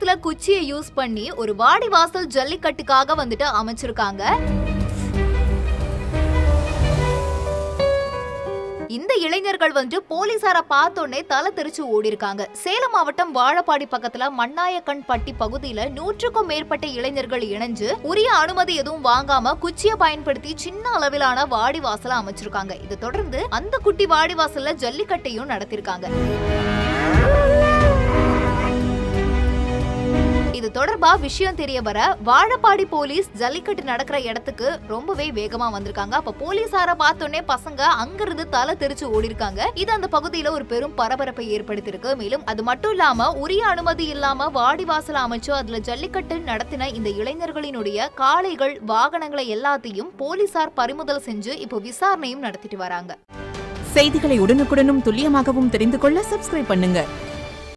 ஊர்ல குச்சியை யூஸ் பண்ணி ஒரு வாடிவாசல் ஜல்லிக்கட்டுக்காக வந்துட்டு அமைச்சிருக்காங்க இந்த இளைஞர்கள் வந்து போலீசார பார்த்தோன்னே தலை தெரிச்சு ஓடி இருக்காங்க சேலம் மாவட்டம் வாழப்பாடி பக்கத்துல மண்ணாயக்கன் பட்டி பகுதியில நூற்றுக்கும் மேற்பட்ட இளைஞர்கள் இணைஞ்சு உரிய அனுமதி எதுவும் வாங்காம குச்சியை பயன்படுத்தி சின்ன அளவிலான வாடிவாசலை அமைச்சிருக்காங்க இதை தொடர்ந்து அந்த குட்டி வாடிவாசல்ல ஜல்லிக்கட்டையும் நடத்திருக்காங்க இது தொடர்பா விஷயம் தெரிய வர வாழப்பாடி போலீஸ் ஜல்லிக்கட்டு நடக்கிற இடத்துக்கு ரொம்பவே வேகமா வந்திருக்காங்க அப்ப போலீசார பார்த்தோன்னே பசங்க அங்கிருந்து தலை தெரிச்சு ஓடி இருக்காங்க இது அந்த பகுதியில ஒரு பெரும் பரபரப்பை ஏற்படுத்தியிருக்கு மேலும் அது மட்டும் இல்லாம உரிய அனுமதி இல்லாம வாடிவாசல் அமைச்சு அதுல ஜல்லிக்கட்டு நடத்தின இந்த இளைஞர்களினுடைய காளைகள் வாகனங்களை எல்லாத்தையும் போலீசார் பறிமுதல் செஞ்சு இப்போ விசாரணையும் நடத்திட்டு வராங்க செய்திகளை உடனுக்குடனும் துல்லியமாகவும் தெரிந்து கொள்ள சப்ஸ்கிரைப் பண்ணுங்க